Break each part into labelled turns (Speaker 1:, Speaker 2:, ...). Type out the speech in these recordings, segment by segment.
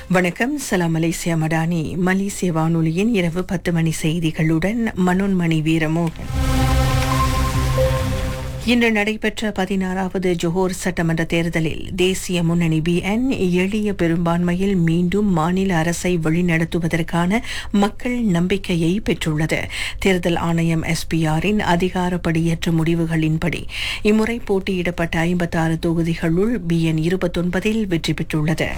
Speaker 1: வணக்கம் சலாம் மலேசியா மடானி மலேசிய வானொலியின் இரவு பத்து மணி செய்திகளுடன் மனோன்மணி வீரமோகன் இன்று நடைபெற்ற பதினாறாவது ஜோஹர் சட்டமன்ற தேர்தலில் தேசிய முன்னணி பிஎன் எளிய பெரும்பான்மையில் மீண்டும் மாநில அரசை வழிநடத்துவதற்கான மக்கள் நம்பிக்கையை பெற்றுள்ளது தேர்தல் ஆணையம் எஸ்பிஆரின் அதிகாரப்படியற்ற முடிவுகளின்படி இம்முறை போட்டியிடப்பட்ட ஐம்பத்தாறு தொகுதிகளுள் பிஎன் இருபத்தொன்பதில் வெற்றி பெற்றுள்ளது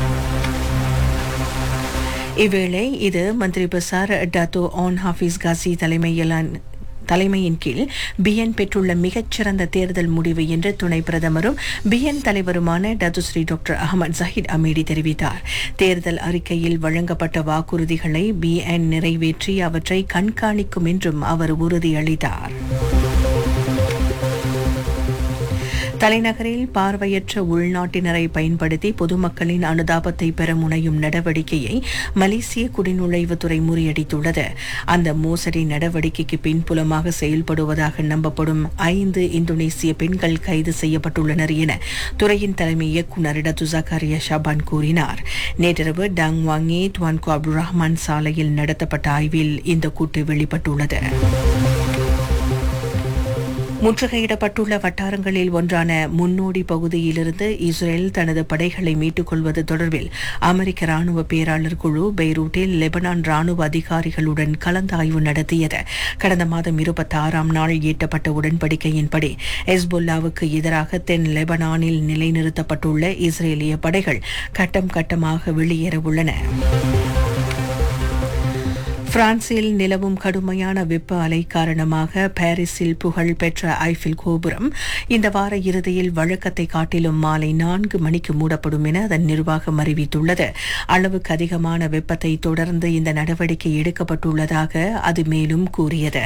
Speaker 1: இவ்வேளை இது Menteri Besar Dato Onn Hafiz Ghazi தலைமையிலான தலைமையின் கீழ் பிஎன் பெற்றுள்ள மிகச்சிறந்த தேர்தல் முடிவு என்று துணை பிரதமரும் பிஎன் தலைவருமான Datuk Seri doctor Ahmad Zahid Hamidi தெரிவித்தார் தேர்தல் அறிக்கையில் வழங்கப்பட்ட வாக்குறுதிகளை பிஎன் நிறைவேற்றி அவற்றை கண்காணிக்கும் என்றும் அவர் உறுதியளித்தார் தலைநகரில் பார்வையற்ற உள்நாட்டினரை பயன்படுத்தி பொதுமக்களின் அனுதாபத்தை பெற முனையும் நடவடிக்கையை மலேசிய குடிநுழைவுத்துறை முறியடித்துள்ளது அந்த மோசடி நடவடிக்கைக்கு பின்புலமாக செயல்படுவதாக நம்பப்படும் ஐந்து இந்தோனேசிய பெண்கள் கைது செய்யப்பட்டுள்ளனர் என துறையின் தலைமை இயக்குநர் டத்து ஜக்காரியா ஷபான் கூறினார் நேற்றிரவு டாங் வாங்கி துவான்கோ அப்துல் ரஹ்மான் சாலையில் நடத்தப்பட்ட ஆய்வில் இந்த கூட்டு வெளிப்பட்டுள்ளது முற்றுகையிடப்பட்டுள்ள வட்டாரங்களில் ஒன்றான முன்னோடி பகுதியிலிருந்து இஸ்ரேல் தனது படைகளை மீட்டுக் கொள்வது தொடர்பில் அமெரிக்க ராணுவ பேராளர் குழு பெய்ரூட்டில் லெபனான் ராணுவ அதிகாரிகளுடன் கலந்தாய்வு நடத்தியது கடந்த மாதம் இருபத்தாறாம் நாள் எட்டப்பட்ட உடன்படிக்கையின்படி ஹெஸ்புல்லாவுக்கு எதிராக தென் லெபனானில் நிலைநிறுத்தப்பட்டுள்ள இஸ்ரேலிய படைகள் கட்டம் கட்டமாக வெளியேற உள்ளன பிரான்சில் நிலவும் கடுமையான வெப்ப அலை காரணமாக பாரிஸில் புகழ் பெற்ற ஐஃபில் கோபுரம் இந்த வார இறுதியில் வழக்கத்தை காட்டிலும் மாலை நான்கு மணிக்கு மூடப்படும் என அதன் நிர்வாகம் அறிவித்துள்ளது அளவுக்கு அதிகமான வெப்பத்தை தொடர்ந்து இந்த நடவடிக்கை எடுக்கப்பட்டுள்ளதாக அது மேலும் கூறியது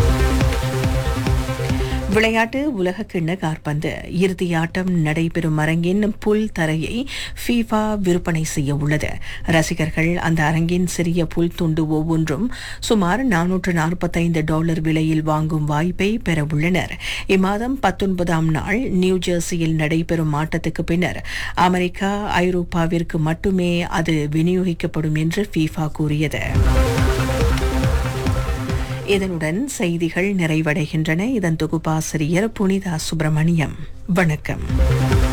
Speaker 1: விளையாட்டு உலகக்கிண்ண காற்பந்து இறுதியாட்டம் நடைபெறும் அரங்கின் புல் தரையை ஃபீஃபா விற்பனை செய்ய உள்ளது ரசிகர்கள் அந்த அரங்கின் சிறிய புல் துண்டு ஒவ்வொன்றும் சுமார் நானூற்று நாற்பத்தைந்து டாலர் விலையில் வாங்கும் வாய்ப்பை பெற உள்ளனர் இம்மாதம் பத்தொன்பதாம் நாள் நியூ ஜெர்சியில் நடைபெறும் ஆட்டத்துக்கு பின்னர் அமெரிக்கா ஐரோப்பாவிற்கு மட்டுமே அது விநியோகிக்கப்படும் என்று ஃபீஃபா கூறியது இதனுடன் செய்திகள் நிறைவடைகின்றன இதன் தொகுப்பாசிரியர் புனிதா சுப்பிரமணியம் வணக்கம்